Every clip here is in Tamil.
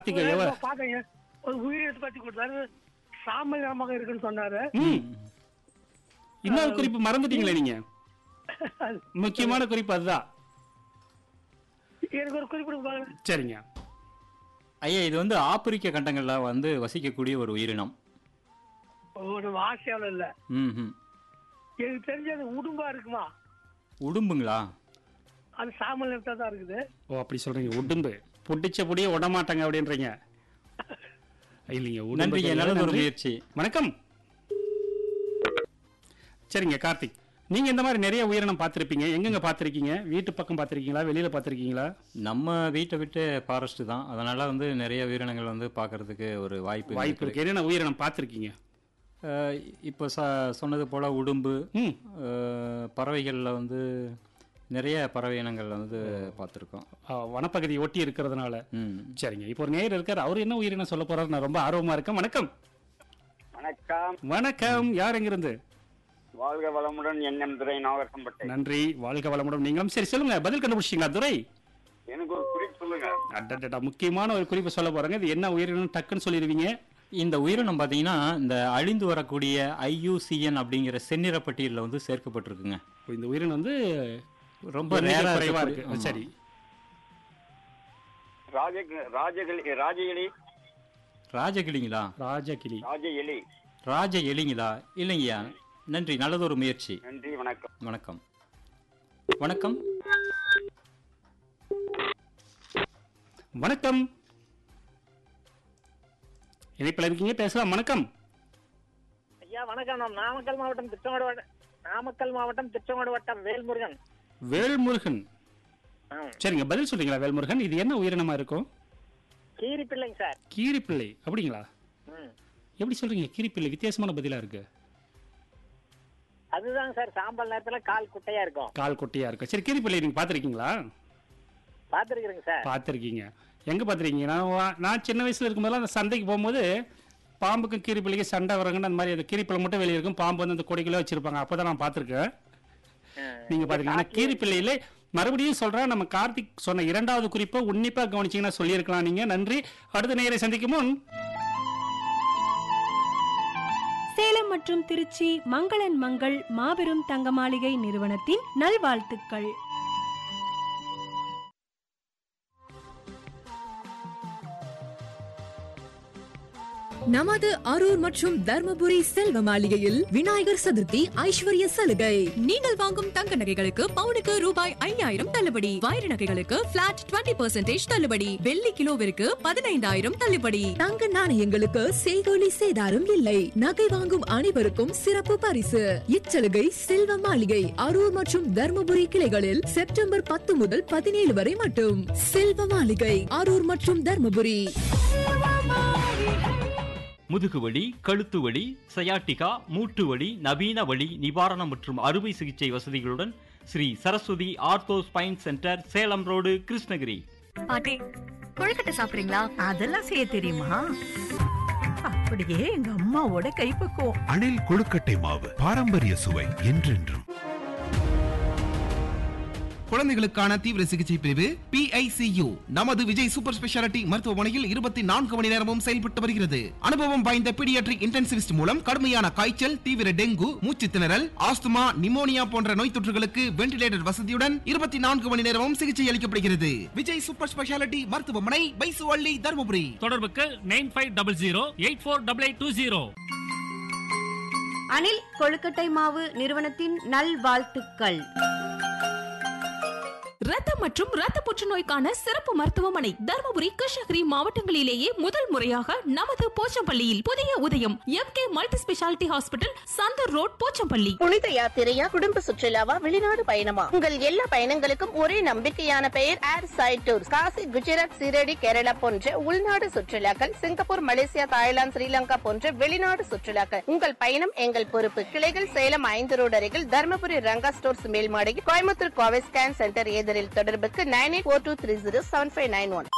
கார்த்திகை எவ பாக்கங்க ஒரு உயிரினத்தை பத்தி கொடுத்தாரு சாம்பல் நிறமாக இருக்குன்னு சொன்னாரு ம் இன்னொரு குறிப்பு மறந்துட்டீங்களே நீங்க முக்கியமான குறிப்பு அதுதான் எனக்கு ஒரு குறிப்பிட்டு பாருங்க சரிங்க ஐயா இது வந்து ஆப்பிரிக்க கண்டங்கள்ல வந்து வசிக்கக்கூடிய ஒரு உயிரினம் ஒரு ஆசையாவில் இல்ல ம் ம் எனக்கு தெரிஞ்சது உடும்பா இருக்குமா உடும்புங்களா அது சாம்பல் நிறத்தா தான் இருக்குது ஓ அப்படி சொல்றீங்க உடும்பு புடிச்ச புடிய விடமாட்டாங்க அப்படின்றீங்க இல்லைங்க உடும்பு நன்றிங்க கிடையாது, நல்லது ஒரு நன்றி. முயற்சி வணக்கம் சரிங்க கார்த்திக் நீங்க இந்த மாதிரி நிறைய உயிரினம் பார்த்திருப்பீங்க எங்கெங்க பார்த்திருக்கீங்க வீட்டு பக்கம் பார்த்திருக்கீங்களா வெளியில பார்த்திருக்கீங்களா நம்ம வீட்டை விட்டு ஃபாரஸ்ட் தான் அதனால வந்து நிறைய உயிரினங்கள் வந்து பார்க்கறதுக்கு ஒரு வாய்ப்பு வாய்ப்பு இருக்கு என்னென்ன உயிரினம் பார்த்திருக்கீங்க அஹ், இப்போ ச சொன்னது போல உடும்பு ம் அஹ், பறவைகள்ல வந்து நிறைய பறவை இனங்கள் வந்து பார்த்துருக்கோம் ஆ, வனப்பகுதி ஒட்டி இருக்கிறதுனால ம் சரிங்க இப்போ ஒரு நேயர் இருக்கார் அவர் என்ன உயிரினம் சொல்ல போறாரு நான் ரொம்ப ஆர்வமா இருக்கேன் வணக்கம் வணக்கம் வணக்கம் யார் எங்கிருந்து வாழ்க வளமுடன் எண்ணம் துறை நாகரசம்பட்டை நன்றி வாழ்க வளமுடன் நீங்களும் சரி சொல்லுங்க பதில் கண்டுபிடிச்சிங்களா துரை எனக்கு ஒரு குறிப்பு சொல்லுங்க அடடடா முக்கியமான ஒரு குறிப்பு சொல்ல போறாங்க இது என்ன உயிரினம் டக்குன்னு சொல்லிடுவீங்க இந்த உயிரினம் பார்த்தீங்கன்னா இந்த அழிந்து வரக்கூடிய ஐயூசிஎன் அப்படிங்கிற செந்நிற பட்டியலில் வந்து சேர்க்கப்பட்டிருக்குங்க இப்போ இந்த உயிரினம் வந்து ரொம்ப எண்ணிக்கை ரேரா குறைவா இருக்கக்கூடிய- இருக்கு ஆமா. சரி ராஜ ராஜகளி ராஜ எலி ராஜகிளிங்களா ராஜகிளி ராஜ எலி ராஜ எலிங்களா இல்லைங்கய்யா நன்றி நல்லதொரு முயற்சி நன்றி வணக்கம் வணக்கம் வணக்கம் வணக்கம் இணைப்பில் இருக்கீங்க பேசலாம் வணக்கம் ஐயா வணக்கம் நான் நாமக்கல் மாவட்டம் திருச்செங்கோடு வட்டம் நாமக்கல் மாவட்டம் திருச்செங்கோடு வட்டம் வேல்முருகன் வேல்முருகன் ஆ, சரிங்க பதில் சொல்றீங்களா வேல்முருகன் இது என்ன உயிரினமா இருக்கும் கீரி பிள்ளைங்க சார் கீரிப்பிள்ளை அப்படிங்களா ம். எப்படி சொல்றீங்க கீரிப்பிள்ளை வித்தியாசமான பதிலா இருக்கு அதுதான் சார் சாம்பல் நேரத்துல கால் குட்டையா இருக்கும் கால் கொட்டையா இருக்கு சரி கீரிப்பிள்ளை நீங்க பாத்திருக்கீங்களா பாத்துருக்கிறேங்க சார் பார்த்துருக்கீங்க எங்கே பார்த்துருக்கீங்க நான் வா- நான் சின்ன வயசில் இருக்கும்போதெல்லாம் அந்த சந்தைக்கு போகும்போது பாம்புக்கும் கீரிப்பிள்ளைக்கு சண்டை வரங்கன்னு அந்த மாதிரி அந்த கீரிப்பிள்ளை மட்டும் வெளியே இருக்கும் பாம்பு வந்து அந்த கொடைக்குள்ளே வச்சிருப்பாங்க அப்போ தான் நான் பார்த்துருக்கேன் நீங்கள் பார்த்துருக்கீங்க ஆனால் கீரிப்பிள்ளையில மறுபடியும் சொல்கிறேன் நம்ம கார்த்திக் சொன்ன இரண்டாவது குறிப்பை உன்னிப்பாக கவனிச்சிங்கன்னா சொல்லியிருக்கலாம் நீங்கள் நன்றி அடுத்த நேரை சந்திக்கும் முன் சேலம் மற்றும் திருச்சி மங்களன் மங்கள் மாபெரும் தங்க மாளிகை நிறுவனத்தின் நல்வாழ்த்துக்கள் நமது அரூர் மற்றும் தர்மபுரி செல்வ மாளிகையில் விநாயகர் சதுர்த்தி ஐஸ்வர்ய சலுகை நீங்கள் வாங்கும் தங்க நகைகளுக்கு பவுனுக்கு ரூபாய் ஐயாயிரம் தள்ளுபடி வைர நகைகளுக்கு பிளாட் 20% தள்ளுபடி வெள்ளி கிலோவிற்கு பதினைந்தாயிரம் தள்ளுபடி தங்க நாணயங்களுக்கு செய்கூலி சேதாரம் இல்லை நகை வாங்கும் அனைவருக்கும் சிறப்பு பரிசு இச்சலுகை செல்வ மாளிகை அரூர் மற்றும் தர்மபுரி கிளைகளில் செப்டம்பர் பத்து முதல் பதினேழு வரை மட்டும் செல்வ மாளிகை அரூர் மற்றும் தர்மபுரி முதுகுவலி கழுத்து வலி சயாட்டிகா மூட்டு வலி நவீன வலி நிவாரணம் மற்றும் அறுவை சிகிச்சை வசதிகளுடன் Sri Saraswati ortho spine centre Salem road Krishnagiri பாட்டி கொழுக்கட்டை சாப்பிடுறீங்களா அதெல்லாம் செய்ய தெரியுமா அப்படியே எங்க அம்மாவோட கைப்பக்குவம் அணில் கொழுக்கட்டை மாவு பாரம்பரிய சுவை என்றென்றும் குழந்தைகளுக்கான தீவிர சிகிச்சை பிரிவு PICU நமது விஜய் சூப்பர் ஸ்பெஷாலிட்டி மருத்துவமனையில் இருபத்தி நான்கு மணி நேரமும் செயல்பட்டு வருகிறது அனுபவம் வாய்ந்த பீடியாட்ரிக் இன்டென்சிவிஸ்ட் மூலம் கடுமையான காய்ச்சல் தீவிர டெங்கு மூச்சு திணறல் ஆஸ்துமா நிமோனியா போன்ற நோய் தொற்றுகளுக்கு வென்டிலேட்டர் வசதியுடன் இருபத்தி நான்கு மணி நேரமும் சிகிச்சை அளிக்கப்படுகிறது விஜய் சூப்பர் ஸ்பெஷாலிட்டி மருத்துவமனை பைசுவள்ளி தருமபுரி தொடர்புக்கு nine five double zero eight four double eight two zero Anil கொழுக்கட்டை மாவு நிறுவனத்தின் நல்வாழ்த்துக்கள் ரத்தம் மற்றும் ரத்த புற்றுநோய்க்கான சிறப்பு மருத்துவமனை தருமபுரி கிருஷ்ணகிரி மாவட்டங்களிலேயே முதல் முறையாக நமது போச்சம்பள்ளியில் புதிய Udhayam M K multi speciality hospital Santhur road Pochampalli புனித யாத்திரையா குடும்ப சுற்றுலாவா வெளிநாடு பயணமா உங்கள் எல்லா பயணங்களுக்கும் ஒரே நம்பிக்கையான பெயர் air side tours Kashi Gujarat Shirdi Kerala போன்ற உள்நாடு சுற்றுலாக்கள் சிங்கப்பூர் மலேசியா தாய்லாந்து ஸ்ரீலங்கா போன்ற வெளிநாடு சுற்றுலாக்கள் உங்கள் பயணம் எங்கள் பொறுப்பு கிளைகள் சேலம் ஐந்து ரோடு அருகில் தர்மபுரி ரங்கா ஸ்டோர்ஸ் மேல்மாடியில் கோயம்புத்தூர் கோவை ஸ்கேன் சென்டர் எதிரில் தொடர்புக்கு nine eight four two three zero seven five nine one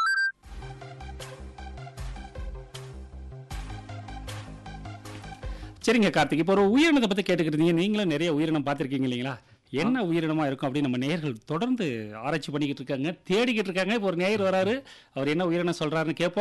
சரிங்க கார்த்திக் இப்போ ஒரு உயிரினத்தை பற்றி கேட்டுக்கிட்டீங்க நீங்களும் நிறைய உயிரினம் பார்த்துருக்கீங்க இல்லைங்களா என்ன உயிரினமா இருக்கும் அப்படின்னு நம்ம நேயர்கள் தொடர்ந்து ஆராய்ச்சி பண்ணிக்கிட்டு இருக்காங்க தேடிக்கிட்டு இருக்காங்க இப்போ ஒரு நேயர் வராரு அவர் என்ன உயிரினம் சொல்றாருன்னு கேட்போம்